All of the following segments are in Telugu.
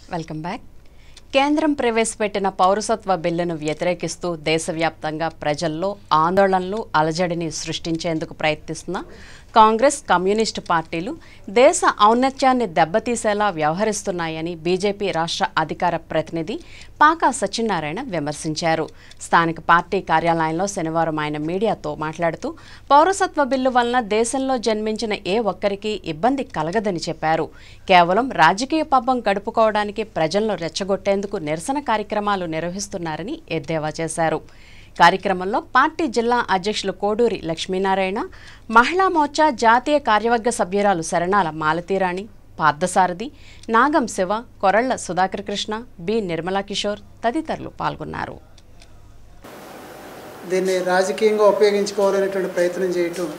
వెల్కమ్ బ్యాక్ కేంద్రం ప్రవేశపెట్టిన పౌరసత్వ బిల్లును వ్యతిరేకిస్తూ దేశవ్యాప్తంగా ప్రజల్లో ఆందోళనలు అలజడిని సృష్టించేందుకు ప్రయత్నిస్తున్న కాంగ్రెస్ కమ్యూనిస్టు పార్టీలు దేశ ఔన్నత్యాన్ని దెబ్బతీసేలా వ్యవహరిస్తున్నాయని బీజేపీ రాష్ట్ర అధికార ప్రతినిధి పాకా సత్యనారాయణ విమర్శించారు స్థానిక పార్టీ కార్యాలయంలో శనివారం ఆయన మీడియాతో మాట్లాడుతూ పౌరసత్వ బిల్లు వలన దేశంలో జన్మించిన ఏ ఒక్కరికి ఇబ్బంది కలగదని చెప్పారు కేవలం రాజకీయ పబ్బం గడుపుకోవడానికి ప్రజలను రెచ్చగొట్టేందుకు నిరసన కార్యక్రమాలు నిర్వహిస్తున్నారని ఎద్దేవా చేశారు కార్యక్రమంలో పార్టీ జిల్లా అధ్యక్షులు కోడూరి లక్ష్మీనారాయణ మహిళా మోర్చా జాతీయ కార్యవర్గ సభ్యురాలు శరణాల మాలతీరాణి పార్థసారథి నాగం శివ కొరళ్ల సుధాకర్ కృష్ణ బి నిర్మలా కిషోర్ తదితరులు పాల్గొన్నారు దీన్ని రాజకీయంగా ఉపయోగించుకోవాలనేటువంటి ప్రయత్నం చేయటం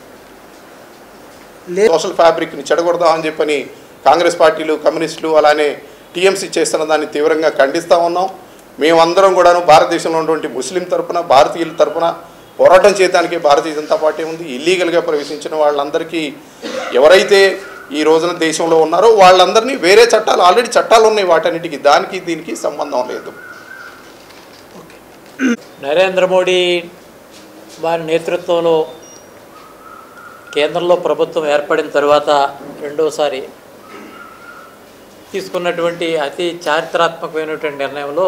లే సోషల్ ఫ్యాబ్రిక్ని చెడగొడదాం అని చెప్పని కాంగ్రెస్ పార్టీలు కమ్యూనిస్టులు అలానే టీఎంసీ చేస్తున్న దాన్ని తీవ్రంగా ఖండిస్తూ ఉన్నాం మేమందరం కూడాను భారతదేశంలో ఉన్నటువంటి ముస్లిం తరపున భారతీయుల తరపున పోరాటం చేయడానికి భారతీయ జనతా పార్టీ ఉంది ఇల్లీగల్గా ప్రవేశించిన వాళ్ళందరికీ ఎవరైతే ఈ రోజున దేశంలో ఉన్నారో వాళ్ళందరినీ వేరే చట్టాలు ఆల్రెడీ చట్టాలు ఉన్నాయి వాటన్నిటికీ దానికి దీనికి సంబంధం లేదు నరేంద్ర మోడీ వారి నేతృత్వంలో కేంద్రంలో ప్రభుత్వం ఏర్పడిన తర్వాత రెండోసారి తీసుకున్నటువంటి అతి చారిత్రాత్మకమైనటువంటి నిర్ణయంలో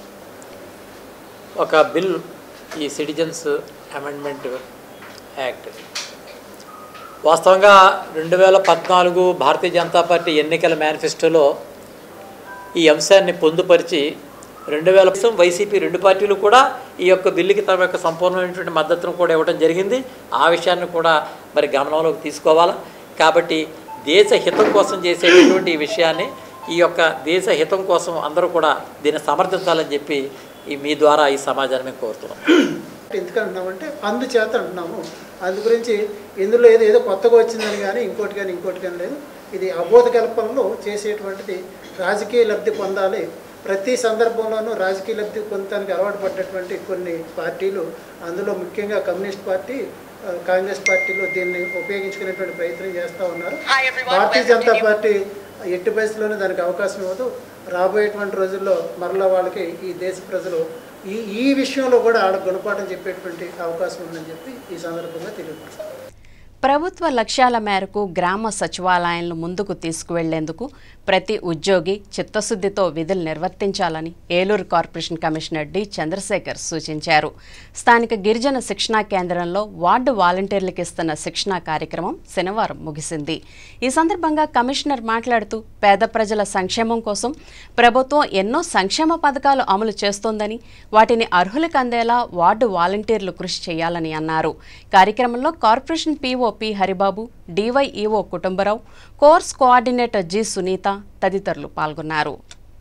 ఒక బిల్ ఈ సిటిజన్స్ అమెండ్మెంట్ యాక్ట్ వాస్తవంగా రెండు వేల పద్నాలుగు భారతీయ జనతా పార్టీ ఎన్నికల మేనిఫెస్టోలో ఈ అంశాన్ని పొందుపరిచి రెండు వేల వైసీపీ రెండు పార్టీలు కూడా ఈ యొక్క బిల్లుకి తమ యొక్క సంపూర్ణమైనటువంటి మద్దతును కూడా ఇవ్వడం జరిగింది ఆ విషయాన్ని కూడా మరి గమనంలోకి తీసుకోవాలా కాబట్టి దేశ హితం కోసం చేసేటటువంటి ఈ విషయాన్ని ఈ యొక్క దేశ హితం కోసం అందరూ కూడా దీన్ని సమర్థించాలని చెప్పి ఈ మీ ద్వారా ఈ సమాజాన్ని మేము కోరుతున్నాం ఎందుకు అంటున్నామంటే అందుచేత అంటున్నాము అందు గురించి ఇందులో ఏదో ఏదో కొత్తగా వచ్చిందని కానీ ఇంకోటి కానీ ఇంకోటి కానీ లేదు ఇది అబోధ కల్పనలో చేసేటువంటిది రాజకీయ లబ్ధి పొందాలి ప్రతి సందర్భంలోనూ రాజకీయ లబ్ధి పొందడానికి అలవాటు పడ్డటువంటి కొన్ని పార్టీలు అందులో ముఖ్యంగా కమ్యూనిస్ట్ పార్టీ ఆ, కాంగ్రెస్ పార్టీలు దీన్ని ఉపయోగించుకునేటువంటి ప్రయత్నం చేస్తూ ఉన్నారు భారతీయ జనతా పార్టీ ఎట్టి పరిస్థితుల్లోనూ దానికి అవకాశం ఇవ్వదు రాబోయేటువంటి రోజుల్లో మరలా వాళ్ళకి ఈ దేశ ప్రజలు ఈ ఈ విషయంలో కూడా ఆడ గుణపాఠం చెప్పేటువంటి అవకాశం ఉందని చెప్పి ఈ సందర్భంగా తెలియపరుస్తాను ప్రభుత్వ లక్ష్యాల మేరకు గ్రామ సచివాలయాలను ముందుకు తీసుకువెళ్లేందుకు ప్రతి ఉద్యోగి చిత్తశుద్ధితో విధులు నిర్వర్తించాలని Eluru corporation commissioner D Chandrasekhar సూచించారు స్థానిక గిరిజన శిక్షణా కేంద్రంలో వార్డు వాలంటీర్లకు ఇస్తున్న శిక్షణా కార్యక్రమం శనివారం ముగిసింది ఈ సందర్భంగా కమిషనర్ మాట్లాడుతూ పేద ప్రజల సంక్షేమం కోసం ప్రభుత్వం ఎన్నో సంక్షేమ పథకాలు అమలు చేస్తోందని వాటిని అర్హులకు అందేలా వార్డు వాలంటీర్లు కృషి చేయాలని అన్నారు కార్యక్రమంలో corporation PO P Haribabu DYEO Kutumbarao course coordinator G Sunitha తదితరులు పాల్గొన్నారు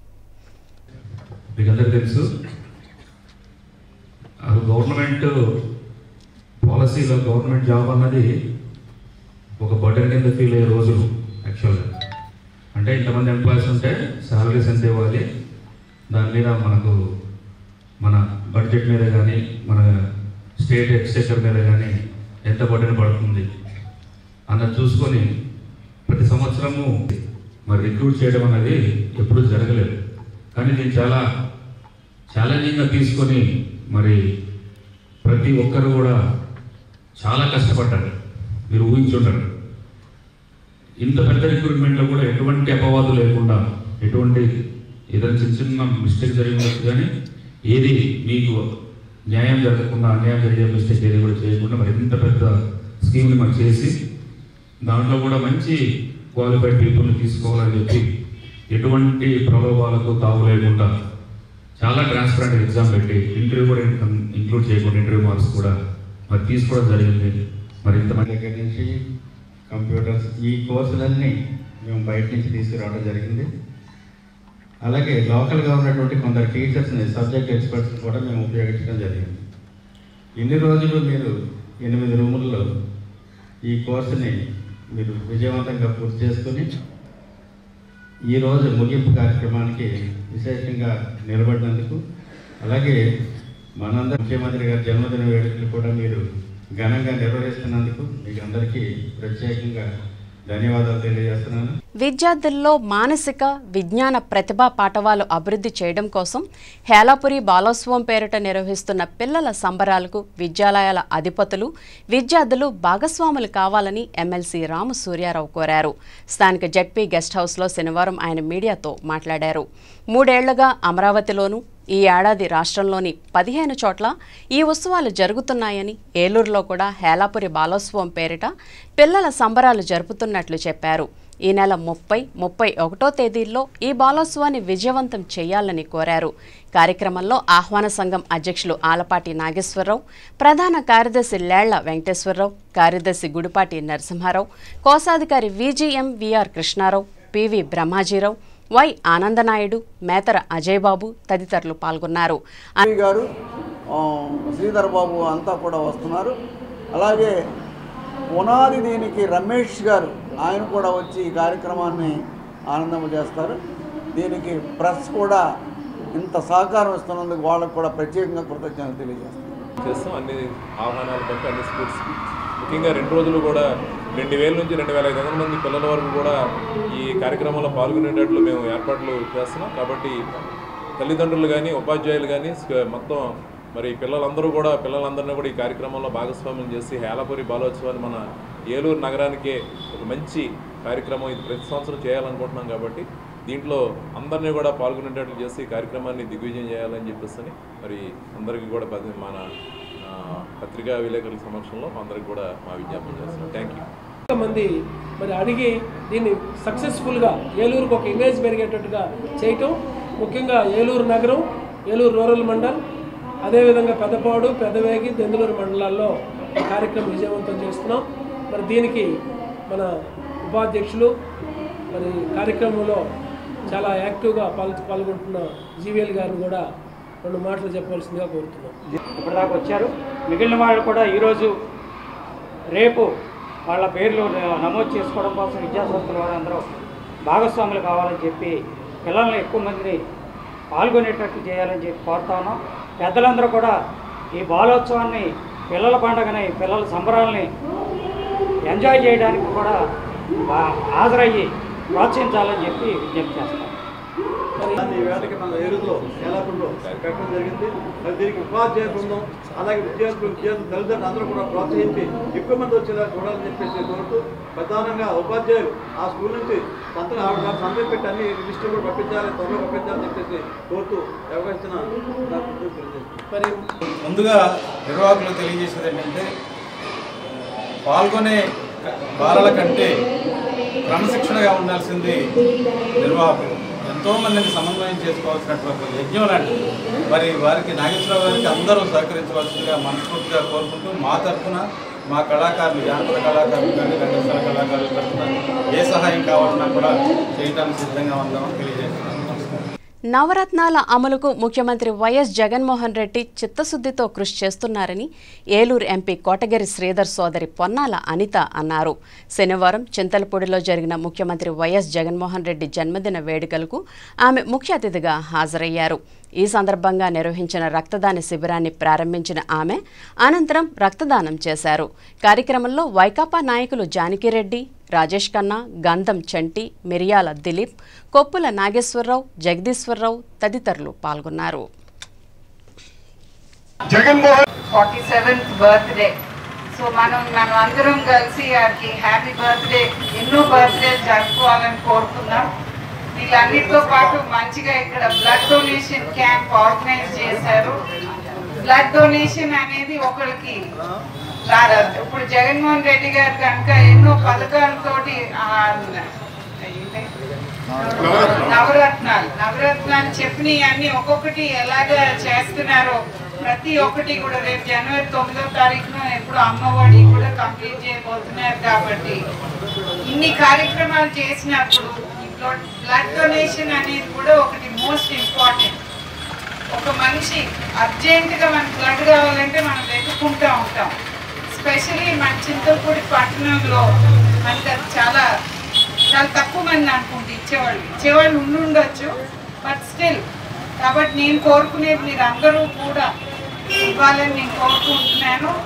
మీకు అందరికీ తెలుసు అది గవర్నమెంట్ పాలసీలో గవర్నమెంట్ జాబ్ అన్నది ఒక బటన్ కింద ఫీల్ అయ్యే రోజులు యాక్చువల్గా అంటే ఇంతమంది ఎంప్లాయీస్ ఉంటే శాలరీస్ ఎంత ఇవ్వాలి దాని మీద మనకు మన బడ్జెట్ మీద కానీ మన స్టేట్ ఎక్స్చెక్కర్ మీద కానీ ఎంత బటన్ పడుతుంది అన్నది చూసుకొని ప్రతి సంవత్సరము మరి రిక్రూట్ చేయడం అనేది ఎప్పుడూ జరగలేదు కానీ నేను చాలా ఛాలెంజింగ్గా తీసుకొని మరి ప్రతి ఒక్కరు కూడా చాలా కష్టపడ్డారు మీరు ఊహించుంటారు ఇంత పెద్ద రిక్రూట్మెంట్లో కూడా ఎటువంటి అపవాదు లేకుండా ఎటువంటి ఏదైనా చిన్న చిన్న మిస్టేక్ జరిగినట్టు కానీ ఏది మీకు న్యాయం జరగకుండా అన్యాయం జరిగే మిస్టేక్ ఏది కూడా చేయకుండా మరి ఇంత పెద్ద స్కీమ్ని మనం చేసి దాంట్లో కూడా మంచి క్వాలిఫైడ్ పీపుల్ని తీసుకోవాలని చెప్పి ఎటువంటి ప్రలోభాలకు తావు లేకుండా చాలా ట్రాన్స్పరెంట్ ఎగ్జామ్ పెట్టి ఇంటర్వ్యూ కూడా ఇంక్లూడ్ చేయకుండా ఇంటర్వ్యూ మార్క్స్ కూడా మరి తీసుకోవడం జరిగింది మరి ఇంతమంది దగ్గర నుంచి కంప్యూటర్స్ ఈ కోర్సులన్నీ మేము బయట నుంచి తీసుకురావడం జరిగింది అలాగే లోకల్గా ఉన్నటువంటి కొందరు టీచర్స్ని సబ్జెక్ట్ ఎక్స్పర్ట్స్ని కూడా మేము ఉపయోగించడం జరిగింది ఇన్ని రోజులు మీరు ఎనిమిది రూముల్లో ఈ కోర్సుని మీరు విజయవంతంగా పూర్తి చేసుకుని ఈరోజు ముగింపు కార్యక్రమానికి విశేషంగా నిలబడినందుకు అలాగే మనందరి ముఖ్యమంత్రి గారి జన్మదిన వేడుకలు కూడా మీరు ఘనంగా నిర్వహిస్తున్నందుకు మీకు అందరికీ ప్రత్యేకంగా ధన్యవాదాలు తెలియజేస్తున్నాను విద్యార్థుల్లో మానసిక విజ్ఞాన ప్రతిభా పాఠవాలు అభివృద్ధి చేయడం కోసం హేలాపురి బాలోత్సవం పేరిట నిర్వహిస్తున్న పిల్లల సంబరాలకు విద్యాలయాల అధిపతులు విద్యార్థులు భాగస్వాములు కావాలని ఎమ్మెల్సీ రాము సూర్యారావు కోరారు స్థానిక జడ్పీ గెస్ట్ హౌస్లో శనివారం ఆయన మీడియాతో మాట్లాడారు మూడేళ్లుగా అమరావతిలోనూ ఈ ఏడాది రాష్ట్రంలోని పదిహేను చోట్ల ఈ ఉత్సవాలు జరుగుతున్నాయని ఏలూరులో కూడా హేలాపురి బాలోత్సవం పేరిట పిల్లల సంబరాలు జరుపుతున్నట్లు చెప్పారు ఈ నెల ముప్పై ముప్పై ఒకటో తేదీల్లో ఈ బాలోత్సవాన్ని విజయవంతం చేయాలని కోరారు కార్యక్రమంలో ఆహ్వాన సంఘం అధ్యక్షులు ఆలపాటి నాగేశ్వరరావు ప్రధాన కార్యదర్శి లేళ్ల వెంకటేశ్వరరావు కార్యదర్శి గుడిపాటి నరసింహారావు కోశాధికారి VGM VR Krishnarao PV Brahmajirao Y Anandanaidu Methara Ajay Babu తదితరులు పాల్గొన్నారు అనిల్ గారు ఆ, శ్రీధర్ బాబు అంతా కూడా వస్తున్నారు అలాగే పునాది దీనికి రమేష్ గారు ఆయన కూడా వచ్చి ఈ కార్యక్రమాన్ని ఆనందం చేస్తారు దీనికి ప్రెస్ కూడా ఇంత సహకారం ఇస్తున్నందుకు వాళ్ళకు కూడా ప్రత్యేకంగా కృతజ్ఞతలు తెలియజేస్తారు చేస్తాం అన్ని ఆహ్వానాలు బట్టి అన్ని స్కూల్స్కి ముఖ్యంగా రెండు రోజులు కూడా రెండు వేల నుంచి రెండు వేల ఐదు వందల మంది పిల్లల వరకు కూడా ఈ కార్యక్రమంలో పాల్గొనేటట్లు మేము ఏర్పాట్లు చేస్తున్నాం కాబట్టి తల్లిదండ్రులు కానీ ఉపాధ్యాయులు కానీ మొత్తం మరి పిల్లలందరూ కూడా పిల్లలందరినీ కూడా ఈ కార్యక్రమంలో భాగస్వామ్యం చేసి హేలాపురి బాలోత్సవాన్ని మన ఏలూరు నగరానికే ఒక మంచి కార్యక్రమం ఇది ప్రతి సంవత్సరం చేయాలనుకుంటున్నాం కాబట్టి దీంట్లో అందరినీ కూడా పాల్గొనేటట్లు చేసి ఈ కార్యక్రమాన్ని దిగ్విజయం చేయాలని చెప్పేసి మరి అందరికీ కూడా పది- మన ఆ, పత్రికా విలేకరుల సమక్షంలో అందరికి కూడా మా విజ్ఞాపన చేస్తున్నాం థ్యాంక్ యూ మంది మరి అడిగి దీన్ని సక్సెస్ఫుల్గా ఏలూరుకు ఒక ఇమేజ్ పెరిగేటట్టుగా చేయటం ముఖ్యంగా ఏలూరు నగరం ఏలూరు రూరల్ మండల్ అదేవిధంగా పెద్దపాడు పెద్దవేగి దెందులూరు మండలాల్లో ఈ కార్యక్రమం విజయవంతం చేస్తున్నాం మరి దీనికి మన ఉపాధ్యక్షులు మరి కార్యక్రమంలో చాలా యాక్టివ్గా పాల్ పాల్గొంటున్న జీవీఎల్ గారిని కూడా రెండు మాటలు చెప్పవలసిందిగా కోరుతున్నాం ఇప్పటిదాకా వచ్చారు మిగిలిన వాళ్ళు కూడా ఈరోజు రేపు వాళ్ళ పేర్లు నమోదు చేసుకోవడం కోసం విద్యాసంస్థల వారందరూ భాగస్వాములు కావాలని చెప్పి పిల్లల్ని ఎక్కువ మందిని పాల్గొనేటట్టు చేయాలని చెప్పి కోరుతా ఉన్నాం పెద్దలందరూ కూడా ఈ బాలోత్సవాన్ని పిల్లల పండుగని పిల్లల సంబరాలని ఎంజాయ్ చేయడానికి కూడా బా- హాజరయ్యి ప్రోత్సహించాలని చెప్పి విజ్ఞప్తి చేస్తాం ఈ వేటకి మన ఏరులో ఏలాపురంలో పెట్టడం జరిగింది మరి దీనికి ఉపాధ్యాయ బృందం అలాగే విద్యార్థులు విద్యార్థులు తల్లిదండ్రులు అందరూ కూడా ప్రోత్సహించి ఎక్కువ మంది వచ్చేలా చూడాలని చెప్పేసి కోరుతూ ప్రధానంగా ఉపాధ్యాయులు ఆ స్కూల్ నుంచి సంతకం ఆవిడ గారు సంతకం పెట్టి అన్ని లిస్టులు కూడా పంపించాలి త్వరగా పంపించాలని చెప్పేసి కోరుతూ అవకాశం నాకు తెలియజేస్తున్నాను మరి ముందుగా నిర్వాహకులు తెలియజేసేది ఏంటంటే పాల్గొనే బాలల కంటే క్రమశిక్షణగా ఉండాల్సింది నిర్వాహకులు ఎంతో మందిని సమన్వయం చేసుకోవాల్సినటువంటి యజ్ఞం లాంటిది మరి వారికి నాగేశ్వరరావు గారికి అందరూ సహకరించవలసిందిగా మనస్ఫూర్తిగా కోరుకుంటూ మా తరఫున మా కళాకారులు జానపద కళాకారులు కానీ రంగస్థల కళాకారుల తరఫున ఏ సహాయం కావాలన్నా కూడా చేయడానికి సిద్ధంగా ఉందామని తెలియజేస్తున్నాను నమస్కారం నవరత్నాల అమలుకు ముఖ్యమంత్రి వైఎస్ జగన్మోహన్ రెడ్డి చిత్తశుద్ధితో కృషి చేస్తున్నారని ఏలూరు ఎంపీ కోటగిరి శ్రీధర్ సోదరి పొన్నాల అనిత అన్నారు శనివారం చింతలపూడిలో జరిగిన ముఖ్యమంత్రి వైఎస్ జగన్మోహన్ రెడ్డి జన్మదిన వేడుకలకు ఆమె ముఖ్య అతిథిగా హాజరయ్యారు ఈ సందర్భంగా నిర్వహించిన రక్తదాన శిబిరాన్ని ప్రారంభించిన ఆమె అనంతరం రక్తదానం చేశారు కార్యక్రమంలో వైకాపా నాయకులు జానకిరెడ్డి రాజేష్ ఖన్నా గంధం చంటి మిరియాల దిలీప్ కొప్పుల నాగేశ్వరరావు జగదీశ్వరరావు తదితరులు పాల్గొన్నారు ఫార్టీ సెవెంత్ బర్త్డే సో మనం మనం అందరం కలిసి వారికి హ్యాపీ బర్త్డే ఎన్నో బర్త్డే జరుపుకోవాలని కోరుకున్నాం వీళ్ళన్నిటితో పాటు మంచిగా ఇక్కడ బ్లడ్ డొనేషన్ క్యాంప్ ఆర్గనైజ్ చేశారు బ్లడ్ డొనేషన్ అనేది ఒకరికి రా- ఇప్పుడు జగన్మోహన్ రెడ్డి గారు కనుక ఎన్నో పథకాలతోటి ఆ, నవరత్నాలు నవరత్నాలు చెప్పినవి అన్ని ఒక్కొక్కటి ఎలాగా చేస్తున్నారో ప్రతి ఒక్కటి కూడా రేపు జనవరి తొమ్మిదో తారీఖున ఎప్పుడు అమ్మఒడి కూడా కంప్లీట్ చేయబోతున్నారు కాబట్టి ఇన్ని కార్యక్రమాలు చేసినప్పుడు ఈ బ్లడ్ డొనేషన్ అనేది కూడా ఒకటి మోస్ట్ ఇంపార్టెంట్ ఒక మనిషి అర్జెంటుగా మనకు బ్లడ్ కావాలంటే మనం వెతుక్కుంటూ ఉంటాం స్పెషలీ మన చింతలపూడి పట్టణంలో మనకి అది చాలా చాలా తక్కువ మంది అనుకుంటే ఇచ్చేవాళ్ళు ఇచ్చేవాళ్ళు ఉండి ఉండొచ్చు బట్ స్టిల్ కాబట్టి నేను కోరుకునేది మీరు అందరూ కూడా ఇవ్వాలని నేను కోరుకుంటున్నాను ఎందుకంటే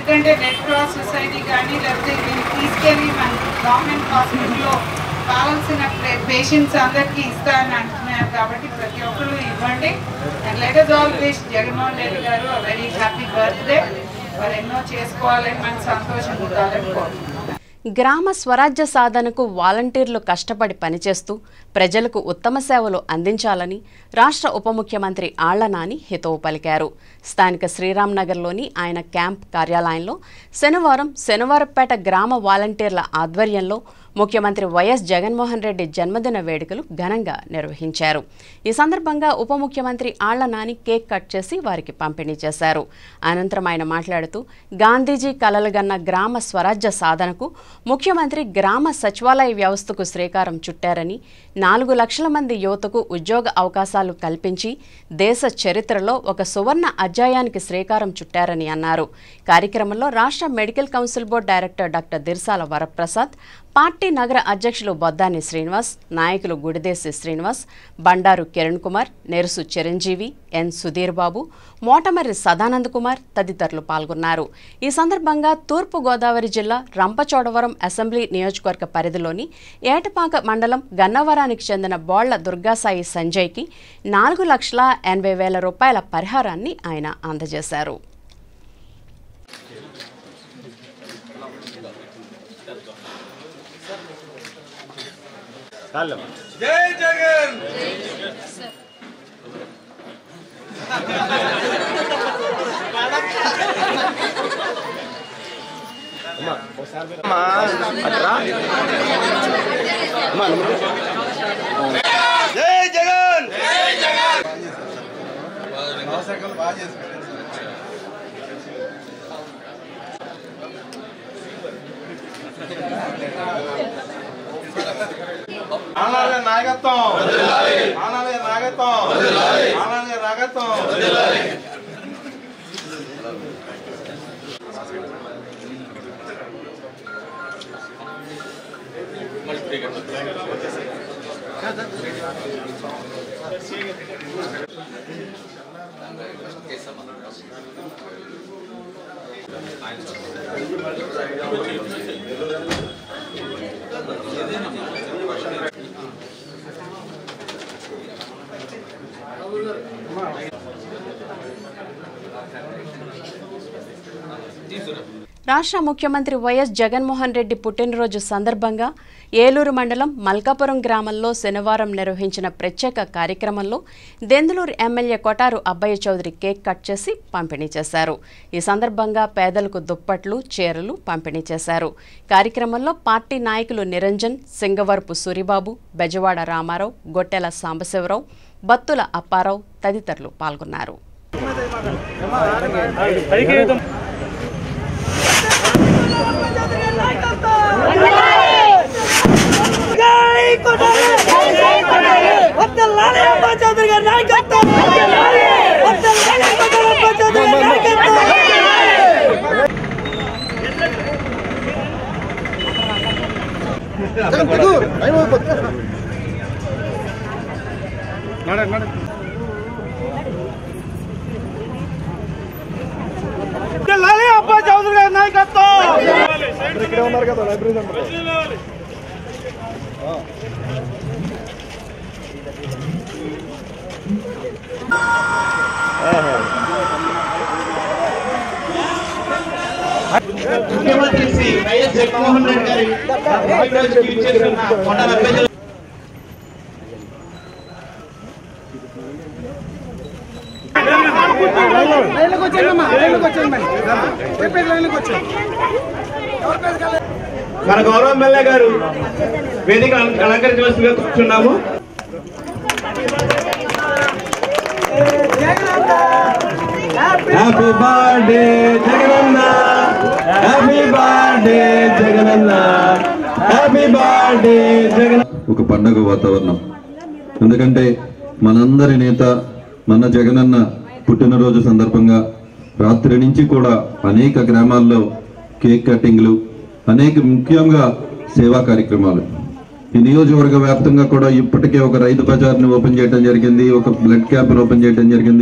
ఎందుకంటే రెడ్ క్రాస్ సొసైటీ కానీ లేకపోతే వీళ్ళు తీసుకెళ్ళి మన గవర్నమెంట్ హాస్పిటల్లో కావాల్సిన పేషెంట్స్ అందరికీ ఇస్తారని అంటున్నారు కాబట్టి ప్రతి ఒక్కరు ఇవ్వండి and let us all wish Jaganmohan Reddy garu very happy birthday మరి ఎన్నో చేసుకోవాలని మనకు సంతోషం ఉండాలని కోరుకుంటున్నాను గ్రామ స్వరాజ్య సాధనకు వాలంటీర్లు కష్టపడి పనిచేస్తూ ప్రజలకు ఉత్తమ సేవలు అందించాలని రాష్ట్ర ఉప ముఖ్యమంత్రి ఆళ్ల నాని హితవు పలికారు స్థానిక శ్రీరామ్ నగర్లోని ఆయన క్యాంప్ కార్యాలయంలో శనివారం శనివారపేట గ్రామ వాలంటీర్ల ఆధ్వర్యంలో ముఖ్యమంత్రి వైఎస్ జగన్మోహన్ రెడ్డి జన్మదిన వేడుకలు ఘనంగా నిర్వహించారు ఈ సందర్భంగా ఉప ముఖ్యమంత్రి ఆళ్ల నాని కేక్ కట్ చేసి వారికి పంపిణీ చేశారు అనంతరం ఆయన మాట్లాడుతూ గాంధీజీ కలలుగన్న గ్రామ స్వరాజ్య సాధనకు ముఖ్యమంత్రి గ్రామ సచివాలయ వ్యవస్థకు శ్రీకారం చుట్టారని నాలుగు లక్షల మంది యువతకు ఉద్యోగ అవకాశాలు కల్పించి దేశ చరిత్రలో ఒక సువర్ణ అధ్యాయానికి శ్రీకారం చుట్టారని అన్నారు కార్యక్రమంలో రాష్ట్ర medical council board director doctor Dirsala Varaprasad party నగర అధ్యక్షులు బొద్దాని శ్రీనివాస్ నాయకులు గుడిదేశి శ్రీనివాస్ బండారు కిరణ్ కుమార్ నెరుసు చిరంజీవి ఎన్ సుధీర్ బాబు మోటమర్రి సదానంద్ కుమార్ తదితరులు పాల్గొన్నారు ఈ సందర్భంగా తూర్పు గోదావరి జిల్లా రంపచోడవరం అసెంబ్లీ నియోజకవర్గ పరిధిలోని ఏటపాక మండలం గన్నవరానికి చెందిన బోళ్ల దుర్గాసాయి సంజయ్కి నాలుగు లక్షల ఎనభై వేల రూపాయల పరిహారాన్ని ఆయన అందజేశారు జై జగన్ జై జగన్ ఆనాడే నాయకత్వం ఆనాడే నాయకత్వం ఆనాడే నాయకత్వం రాష్ట్ర ముఖ్యమంత్రి వైఎస్ జగన్మోహన్ రెడ్డి పుట్టినరోజు సందర్భంగా ఏలూరు మండలం మల్కాపురం గ్రామంలో శనివారం నిర్వహించిన ప్రత్యేక కార్యక్రమంలో Denduluru MLA Kotaru Abbayya Chowdary cake cut చేసి పంపిణీ చేశారు ఈ సందర్భంగా పేదలకు దుప్పట్లు చీరలు పంపిణీ చేశారు కార్యక్రమంలో పార్టీ నాయకులు నిరంజన్ సింగవరపు సూరిబాబు బెజవాడ రామారావు గొట్టెల సాంబశివరావు బత్తుల అప్పారావు తదితరులు పాల్గొన్నారు లాలి అబ్బా చౌదరి గారి నాయకత్వం ఇక్కడే ఉన్నారు కదా లైబ్రరీ ముఖ్యమంత్రి శ్రీ వైఎస్ జగన్మోహన్ రెడ్డి గారి పుట్టినరోజుకి విచ్చేస్తున్న కొండల ప్రజలు లైన్లోకి వచ్చేయండి అమ్మా లైన్లోకి వచ్చేయండి మరి చెప్పేది లైన్లోకి వచ్చేయండి మన గౌరవ ఎమ్మెల్యే గారు వేదిక అలంకరించవలసిందిగా కూర్చున్నాము happy birthday Jaganna happy birthday Jaganna happy birthday Jagan ఒక పండగ వాతావరణం ఎందుకంటే మనందరి నేత మన జగనన్న పుట్టినరోజు సందర్భంగా రాత్రి నుంచి కూడా అనేక గ్రామాల్లో కేక్ కటింగ్లు అనేక ముఖ్యంగా సేవా కార్యక్రమాలు ఈ నియోజకవర్గ వ్యాప్తంగా కూడా ఇప్పటికే ఒక రైతు బజార్ని ఓపెన్ చేయడం జరిగింది ఒక బ్లడ్ క్యాంప్ని ఓపెన్ చేయడం జరిగింది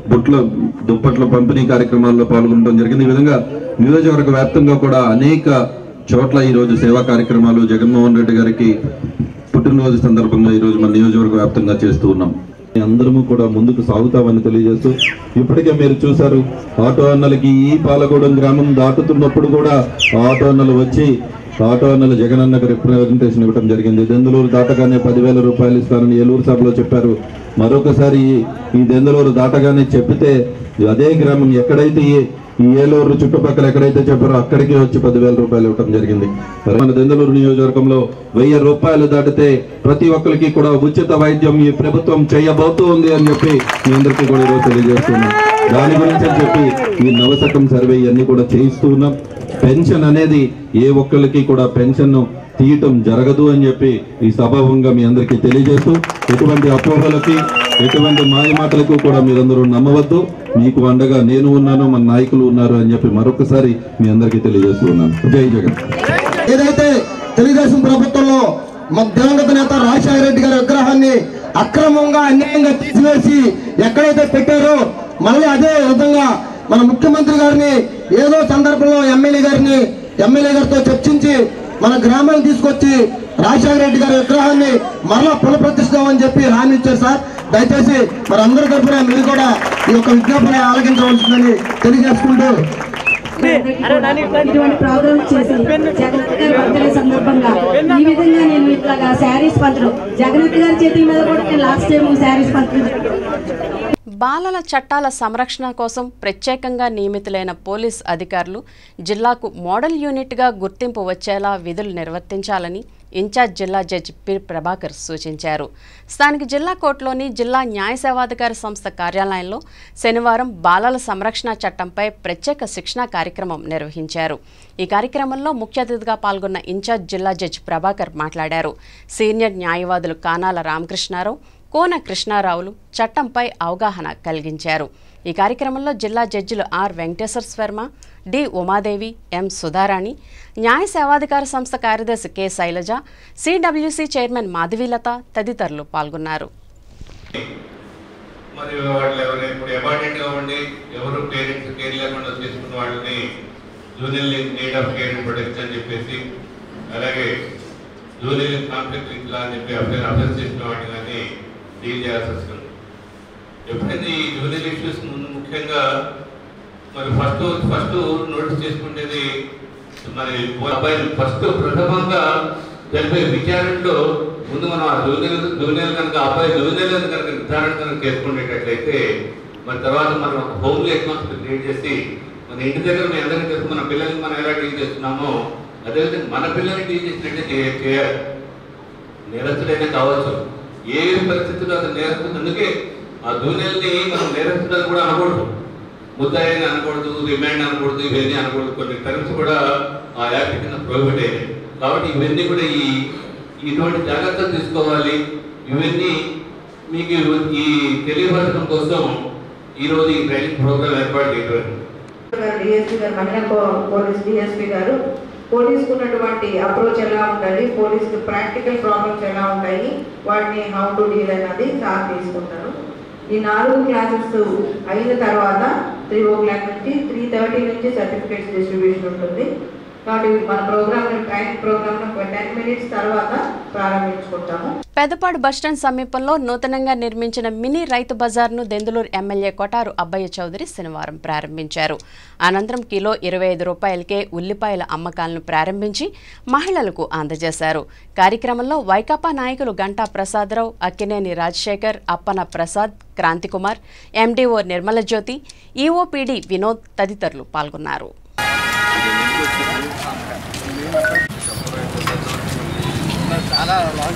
బుట్ల దుప్పట్ల పంపిణీ కార్యక్రమాల్లో పాల్గొనడం జరిగింది ఈ విధంగా నియోజకవర్గ వ్యాప్తంగా కూడా అనేక చోట్ల ఈ రోజు సేవా కార్యక్రమాలు జగన్మోహన్ రెడ్డి గారికి పుట్టినరోజు సందర్భంగా ఈ రోజు మన నియోజకవర్గ వ్యాప్తంగా చేస్తూ ఉన్నాం అందరము కూడా ముందుకు సాగుతామని తెలియజేస్తూ ఇప్పటికే మీరు చూశారు ఆటో అన్నలకి ఈ పాలగూడెం గ్రామం దాటుతున్నప్పుడు కూడా ఆటో అన్నలు వచ్చి ఆటో అన్నలు జగనన్నకు రిప్రజెంటేషన్ ఇవ్వడం జరిగింది దెందులూరు దాటగానే పదివేల రూపాయలు ఇస్తానని ఏలూరు సభలో చెప్పారు మరొకసారి ఈ- ఈ దెందులూరు దాటగానే చెప్పితే అదే గ్రామం ఎక్కడైతే ఈ- ఈ ఏలూరు చుట్టుపక్కల ఎక్కడైతే చెప్పారో అక్కడికి వచ్చి పదివేల రూపాయలు ఇవ్వడం జరిగింది మరి మన దెందులూరు నియోజకవర్గంలో వెయ్యి రూపాయలు దాటితే ప్రతి ఒక్కరికి కూడా ఉచిత వైద్యం ఈ ప్రభుత్వం చేయబోతోంది అని చెప్పి మీ అందరికీ కూడా ఈరోజు తెలియజేస్తున్నాం దాని గురించి అని చెప్పి ఈ నవశకం సర్వే ఇవన్నీ కూడా చేయిస్తూ ఉన్నాం పెన్షన్ అనేది ఏ ఒక్కరికి కూడా పెన్షన్ తీయటం జరగదు అని చెప్పి ఈ సభావంగా మీ అందరికీ తెలియజేస్తూ ఎటువంటి అపోహలకి ఎటువంటి మాయ మాటలకు కూడా మీరందరూ నమ్మవద్దు మీకు అండగా నేను ఉన్నాను మన నాయకులు ఉన్నారు అని చెప్పి మరొకసారి మీ అందరికీ తెలియజేస్తూ ఉన్నాను జై జగన్ ఏదైతే తెలుగుదేశం ప్రభుత్వంలో మా దివంగత నేత రాజశేఖర రెడ్డి గారి విగ్రహాన్ని అక్రమంగా అన్యాయంగా తీసివేసి ఎక్కడైతే పెట్టారో మళ్ళీ అదే విధంగా మన ముఖ్యమంత్రి గారిని ఏదో సందర్భంలో ఎమ్మెల్యే గారిని ఎమ్మెల్యే గారితో చర్చించి మన గ్రామాన్ని తీసుకొచ్చి రాజశేఖర రెడ్డి గారి విగ్రహాన్ని మరలా పునఃప్రతిష్ఠామని చెప్పి హామీ ఇచ్చారు సార్ దయచేసి మరి అందరి తరఫున మీరు కూడా ఈ యొక్క విజ్ఞాపన ఆలకించవలసిందని తెలియజేసుకుంటూ ఇటువంటి ప్రోగ్రామ్ చేసి జగన్నాథ్ గారి బర్త్డే సందర్భంగా ఈ విధంగా నేను ఇట్లాగా శారీస్ పంచడం జగన్నాథ్ గారి చేతి మీద కూడా నేను లాస్ట్ టైం శారీస్ పంచడం బాలల చట్టాల సంరక్షణ కోసం ప్రత్యేకంగా నియమితులైన పోలీస్ అధికారులు జిల్లాకు మోడల్ యూనిట్గా గుర్తింపు వచ్చేలా విధులు నిర్వర్తించాలని ఇన్ఛార్జ్ జిల్లా జడ్జి పి ప్రభాకర్ సూచించారు స్థానిక జిల్లా కోర్టులోని జిల్లా న్యాయ సేవాధికారి సంస్థ కార్యాలయంలో శనివారం బాలల సంరక్షణ చట్టంపై ప్రత్యేక శిక్షణా కార్యక్రమం నిర్వహించారు ఈ కార్యక్రమంలో ముఖ్య అతిథిగా పాల్గొన్న ఇన్ఛార్జ్ జిల్లా జడ్జి ప్రభాకర్ మాట్లాడారు సీనియర్ న్యాయవాదులు కానాల రామకృష్ణారావు కోన కృష్ణారావులు చట్టంపై అవగాహన కలిగించారు ఈ కార్యక్రమంలో జిల్లా జడ్జిలు R Venkateswara Sarma D Umadevi M Sudharani న్యాయ సేవాధికార సంస్థ కార్యదర్శి K Sailaja CWC chairman Madhavilatha తదితరులు పాల్గొన్నారు మరి వాళ్ళు ఎవరు ఇప్పుడు అబార్డెంట్గా ఉండి ఎవరు పేరెంట్స్ కేర్ లేకుండా చేసుకున్న వాళ్ళని junior need of care and protection అని చెప్పేసి అలాగే జూనియర్ కాన్ఫ్లిక్ట్ ఇట్లా అని చెప్పి అఫేర్ అఫెన్స్ చేసిన వాటిని కానీ డీల్ చేయాల్సి వస్తుంది ఎప్పుడైతే ఈ జూనియర్ ఇష్యూస్ ముందు ముఖ్యంగా మరి ఫస్ట్ ఫస్ట్ నోటీస్ చేసుకునేది మరి అబ్బాయిలు ఫస్ట్ ప్రథమంగా జరిపే విచారణలో ముందు మనం ఆ జూనియర్ జూనియర్ కనుక అబ్బాయి జూనియర్ కనుక నిర్ధారణ కనుక చేసుకునేటట్లయితే మరి తర్వాత మనం ఒక హోమ్లీ అట్మాస్ఫియర్ క్రియేట్ చేసి మన ఇంటి దగ్గర మీ అందరికీ తెలుసు మన పిల్లల్ని మనం ఎలా డీల్ చేస్తున్నామో అదేవిధంగా మన పిల్లల్ని డీల్ చేసినట్టే చేయ- చేయాలి నేరస్తుడైనా కావచ్చు ఏ పరిస్థితుల్లో అది నేరస్తుడు అందుకే ఆ జూనియర్ని మనం నేరస్తుడని కూడా అనకూడదు ముద్దాయిని అనకూడదు రిమాండ్ అనకూడదు ఇవన్నీ అనకూడదు కొన్ని టర్మ్స్ కూడా ఆ యాక్ట్ కింద ప్రొహిబిట్ అయ్యాయి కాబట్టి ఇవన్నీ కూడా ఈ ఇటువంటి జాగ్రత్తలు తీసుకోవాలి ఇవన్నీ మీకు ఈ తెలియపరచడం కోసం ఈరోజు ఈ ట్రైనింగ్ ప్రోగ్రామ్ ఏర్పాటు చేయడం డిఎస్పీ గారు మహిళా పో- పోలీస్ డిఎస్పీ గారు పోలీస్కు ఉన్నటువంటి అప్రోచ్ ఎలా ఉండాలి పోలీస్ ప్రాక్టికల్ ప్రాబ్లమ్స్ ఎలా ఉంటాయి వాటిని హౌ టు డీల్ అన్నది సార్ తీసుకుంటారు ఈ నాలుగు క్లాసెస్ అయిన తర్వాత త్రీ ఓ క్లాక్ నుంచి త్రీ థర్టీ నుంచి సర్టిఫికేట్స్ డిస్ట్రిబ్యూషన్ ఉంటుంది కాబట్టి మన programme training programme ten minutes తర్వాత ప్రారంభించుకుంటాము పెదపాడు బస్టాండ్ సమీపంలో నూతనంగా నిర్మించిన మినీ రైతు బజార్ను దెందులూరు ఎమ్మెల్యే కొటారు అబ్బయ్య చౌదరి శనివారం ప్రారంభించారు అనంతరం కిలో ఇరవై ఐదు రూపాయలకే ఉల్లిపాయల అమ్మకాలను ప్రారంభించి మహిళలకు అందజేశారు కార్యక్రమంలో వైకాపా నాయకులు గంటా ప్రసాదరావు అక్కినేని రాజశేఖర్ అప్పన ప్రసాద్ క్రాంతికుమార్ ఎండీఓ నిర్మల జ్యోతి ఈఓపీడీ వినోద్ తదితరులు పాల్గొన్నారు చాలా లాగ్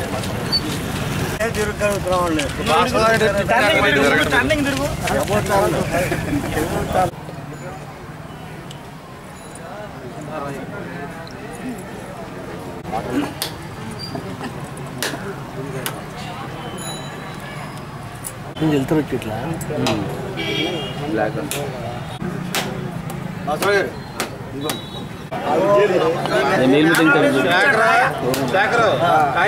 వెళ్తున్నట్టు ఇట్లా బ్లాక్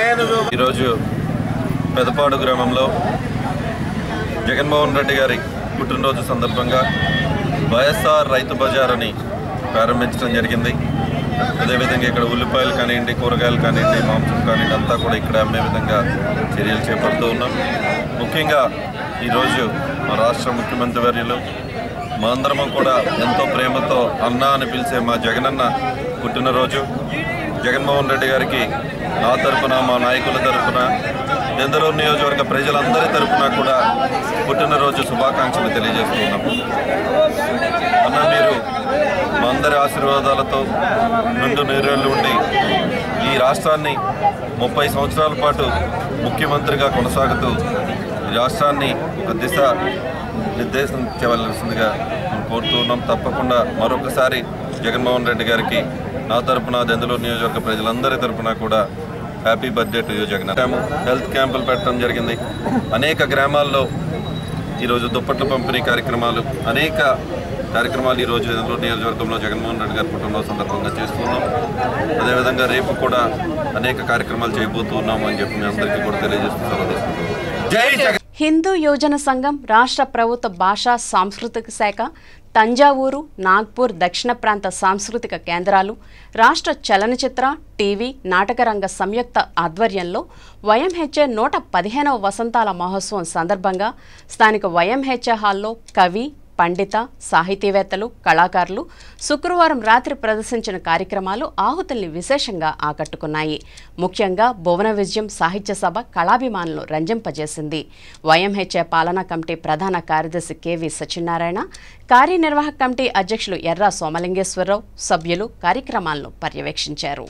ఈరోజు పెదపాడు గ్రామంలో జగన్మోహన్ రెడ్డి గారి పుట్టినరోజు సందర్భంగా వైఎస్ఆర్ రైతు బజార్ అని ప్రారంభించడం జరిగింది అదేవిధంగా ఇక్కడ ఉల్లిపాయలు కానివ్వండి కూరగాయలు కానివ్వండి మాంసం కానివ్వండి అంతా కూడా ఇక్కడ అమ్మే విధంగా చర్యలు చేపడుతూ ఉన్నాం ముఖ్యంగా ఈరోజు మా రాష్ట్ర ముఖ్యమంత్రి వర్యులు మా అందరము కూడా ఎంతో ప్రేమతో అన్న అని పిలిచే మా జగనన్న పుట్టినరోజు జగన్మోహన్ రెడ్డి గారికి నా తరపున మా నాయకుల తరపున ఎందరో నియోజకవర్గ ప్రజలందరి తరపున కూడా పుట్టినరోజు శుభాకాంక్షలు తెలియజేస్తున్నాం అన్న మీరు మా అందరి ఆశీర్వాదాలతో నుండు నీరేళ్లు ఉండి ఈ రాష్ట్రాన్ని ముప్పై సంవత్సరాల పాటు ముఖ్యమంత్రిగా కొనసాగుతూ ఈ రాష్ట్రాన్ని ఒక దిశ నిర్దేశించవలసిందిగా మేము కోరుతూ ఉన్నాం తప్పకుండా మరొకసారి జగన్మోహన్ రెడ్డి గారికి నా తరపున దెందులూరు నియోజకవర్గ ప్రజలందరి తరపున కూడా happy birthday to you Jagan health క్యాంపులు పెట్టడం జరిగింది అనేక గ్రామాల్లో ఈరోజు దుప్పట్ల పంపిణీ కార్యక్రమాలు అనేక కార్యక్రమాలు ఈరోజు దెందులూరు నియోజకవర్గంలో జగన్మోహన్ రెడ్డి గారి పుట్టినరోజు సందర్భంగా చేస్తున్నాం అదేవిధంగా రేపు కూడా అనేక కార్యక్రమాలు చేయబోతున్నాం అని చెప్పి మీ అందరికీ కూడా తెలియజేస్తూ సెలవు తీసుకుంటున్నాం. జై జగన్ హిందూ యోజన సంఘం రాష్ట్ర ప్రభుత్వ భాషా సాంస్కృతిక శాఖ తంజావూరు నాగ్పూర్ దక్షిణ ప్రాంత సాంస్కృతిక కేంద్రాలు రాష్ట్ర చలనచిత్ర టీవీ నాటకరంగ సంయుక్త ఆధ్వర్యంలో వైఎంహెచ్ఏ నూట పదిహేనవ వసంతాల మహోత్సవం సందర్భంగా స్థానిక వైఎంహెచ్ఏ హాల్లో కవి పండిత సాహితీవేత్తలు కళాకారులు శుక్రవారం రాత్రి ప్రదర్శించిన కార్యక్రమాలు ఆహుతుల్ని విశేషంగా ఆకట్టుకున్నాయి ముఖ్యంగా భువన విజయం సాహిత్య సభ కళాభిమానులు రంజింపజేసింది వైఎంహెచ్ఏ పాలనా కమిటీ ప్రధాన కార్యదర్శి కెవి సత్యనారాయణ కార్యనిర్వాహక కమిటీ అధ్యక్షులు ఎర్రా సోమలింగేశ్వరరావు సభ్యులు కార్యక్రమాలను పర్యవేక్షించారు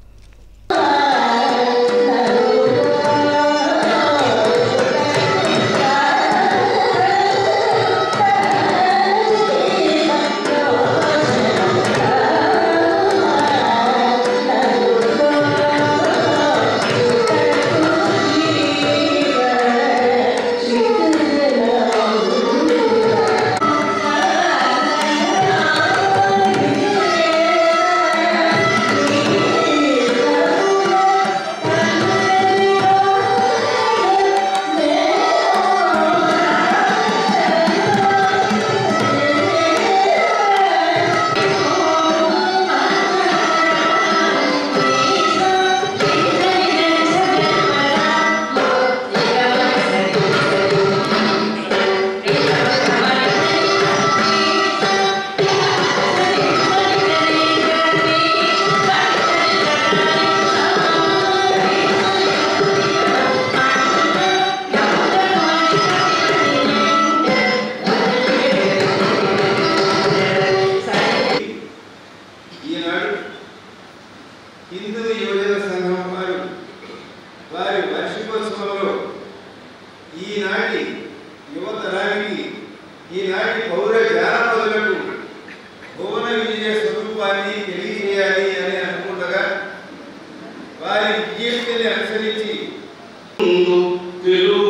ఈనాడు హిందూ యువజన సంఘం వారు వారి వార్షికోత్సవంలో ఈనాటి యువతరానికి ఈనాటి పౌర జానపదులకు భువన విజయ స్వరూపాన్ని తెలియజేయాలి అని అనుకుండగా వారి విజయతని అనుసరించి తెలుగు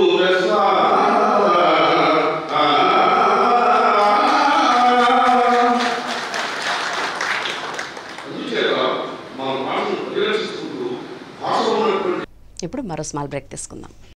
ఇప్పుడు మరో స్మాల్ బ్రేక్ తీసుకుందాం